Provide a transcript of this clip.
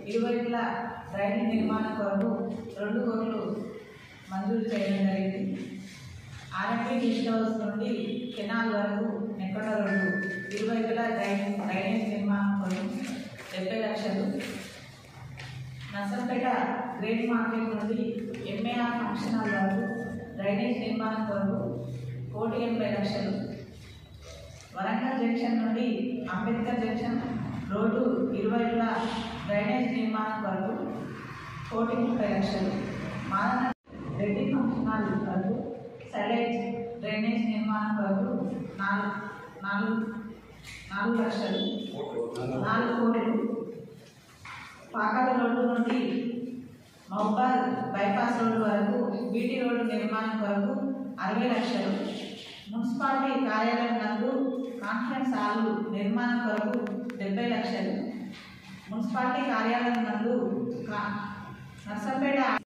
ఇరువైపుల డ్రైనేజ్ నిర్మాణం కొరకు రెండు కోట్లు మంజూరు చేయడం జరిగింది ఆర్ఎంపీ గెస్ట్ హౌస్ నుండి కెనాల్ వరకు నెక్కడ రోడ్డు ఇరువైపుల డ్రైనేజ్ డ్రైనేజ్ నిర్మాణం కొరకు డెబ్బై లక్షలు నర్సంపేట గ్రేట్ మార్కెట్ నుండి ఎంఏఆర్ ఫంక్షన్ హాల్ వరకు డ్రైనేజ్ నిర్మాణం కొరకు కోటి ఎనభై లక్షలు వరంగల్ జంక్షన్ నుండి అంబేద్కర్ జంక్షన్ రోడ్డు ఇరువైపులా డ్రైనేజ్ నిర్మాణం కొరకు కోటి ముప్పై లక్షలు మాదన రెడ్డి ఫంక్షన్ హాల్ వరకు సైలేజ్ డ్రైనేజ్ నిర్మాణం కొరకు నాలుగు నాలుగు నాలుగు లక్షలు నాలుగు కోట్లు పాకాల రోడ్డు నుండి మహబాద్ బైపాస్ రోడ్డు వరకు బీటీ రోడ్డు నిర్మాణం కొరకు అరవై లక్షలు మున్సిపాలిటీ కార్యాలయం నందు కాన్ఫరెన్స్ హాలు నిర్మాణం కొరకు డెబ్బై లక్షలు మున్సిపాలిటీ కార్యాలయం నందు కా- నర్సంపేట